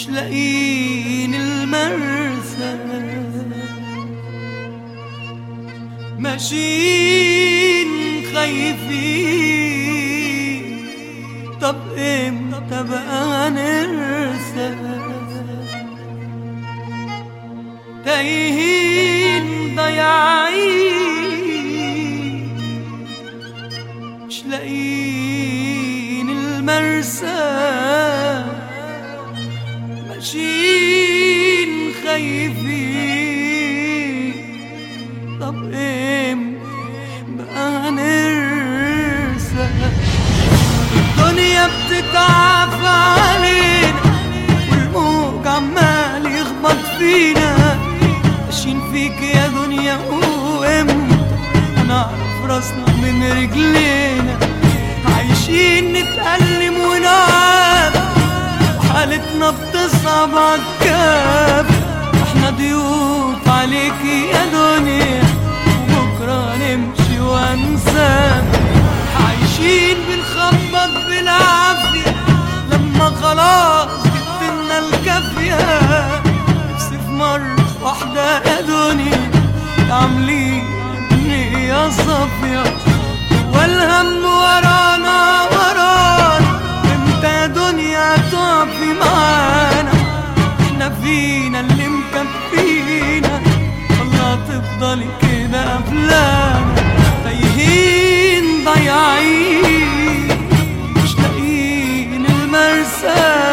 مش لاقيين المرسى ماشيين خايفين طب امتى بقى نرسى تايهين ضايعين مش لاقيين المرسى ماشيين خايفين طب امتى بقى نرسى الدنيا بتتعافى علينا والموج عمال يخبط فينا ماشيين فيك يا دنيا وامتى هنعرف راسنا من رجلينا عايشين نتألم ونعاب وحالتنا بتصعب عالكاب احنا ضيوف عليكي يا دنيا وبكرة نمشي وانساك عايشين بنخبط بالعافية لما خلاص جبتلنا الكافية نفسي في مرة واحدة يا دنيا عاملين نية صافية والهم ورانا ورانا امتى يا دنيا تقفي معانا احنا فينا اللي مكفينا والله تفضلي كده قبلانا تايهين ضايعين مش لاقيين المرسى